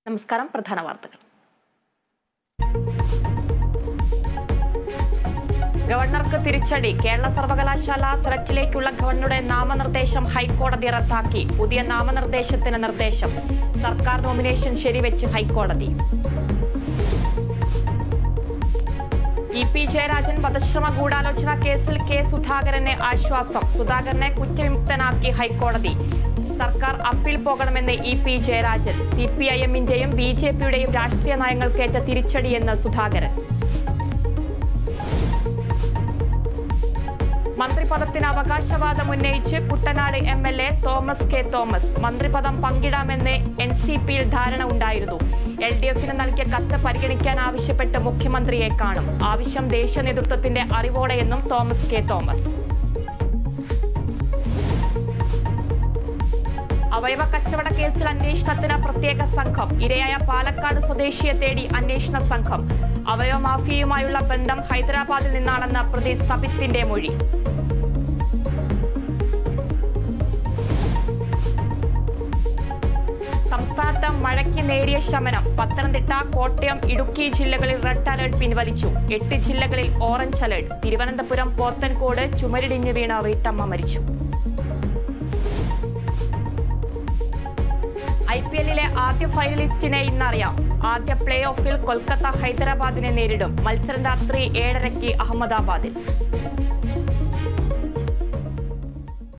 നമസ്കാരം പ്രധാന വാർത്തകൾ ഗവർണർക്ക് തിരിച്ചടി കേരള സർവകലാശാല സെലക്ടിലേക്കുള്ള ഗവർണറുടെ നാമനിർദ്ദേശം ഹൈക്കോടതി റദ്ദാക്കി പുതിയ നാമനിർദ്ദേശത്തിന് നിർദ്ദേശം സർക്കാർ നോമിനേഷൻ ശരിവെച്ച് ഹൈക്കോടതി ഇ പി ജയരാജൻ വധശ്രമ ഗൂഢാലോചന കേസിൽ കെ സുധാകരന് ആശ്വാസം സുധാകരനെ കുറ്റവിമുക്തനാക്കി ഹൈക്കോടതി സർക്കാർ അപ്പീൽ പോകണമെന്ന് E P Jayarajan C P I എമ്മിന്റെയും ബി ജെ പിയുടെയും രാഷ്ട്രീയ നയങ്ങൾക്കേറ്റ തിരിച്ചടിയെന്ന് സുധാകരൻ മന്ത്രിപദത്തിന് അവകാശവാദം ഉന്നയിച്ച് Kuttanad M L A Thomas K Thomas മന്ത്രിപദം പങ്കിടാമെന്ന് എൻ സി പിയിൽ ധാരണ ഉണ്ടായിരുന്നു എൽ ഡി എഫിന് നൽകിയ കത്ത് പരിഗണിക്കാൻ ആവശ്യപ്പെട്ട് മുഖ്യമന്ത്രിയെ കാണും ആവശ്യം ദേശീയ നേതൃത്വത്തിന്റെ അറിവോടെയെന്നും തോമസ് കെ തോമസ് അവയവ കച്ചവട കേസിൽ അന്വേഷണത്തിന് പ്രത്യേക സംഘം ഇരയായ പാലക്കാട് സ്വദേശിയെ തേടി അന്വേഷണ സംഘം അവയവ മാഫിയയുമായുള്ള ബന്ധം ഹൈദരാബാദിൽ നിന്നാണെന്ന പ്രതി സബിത്തിന്റെ മൊഴി സംസ്ഥാനത്ത് മഴയ്ക്ക് നേരിയ ശമനം പത്തനംതിട്ട കോട്ടയം ഇടുക്കി ജില്ലകളിൽ റെഡ് അലർട്ട് പിൻവലിച്ചു എട്ട് ജില്ലകളിൽ ഓറഞ്ച് അലർട്ട് തിരുവനന്തപുരം പോത്തൻകോട് ചുമരിടിഞ്ഞ് വീണ വീട്ടമ്മ മരിച്ചു ഐ പി എല്ലിലെ ആദ്യ ഫൈനലിസ്റ്റിനെ ഇന്നറിയാം ആദ്യ പ്ലേ ഓഫിൽ കൊൽക്കത്ത ഹൈദരാബാദിനെ നേരിടും മത്സരം രാത്രി ഏഴരയ്ക്ക് അഹമ്മദാബാദിൽ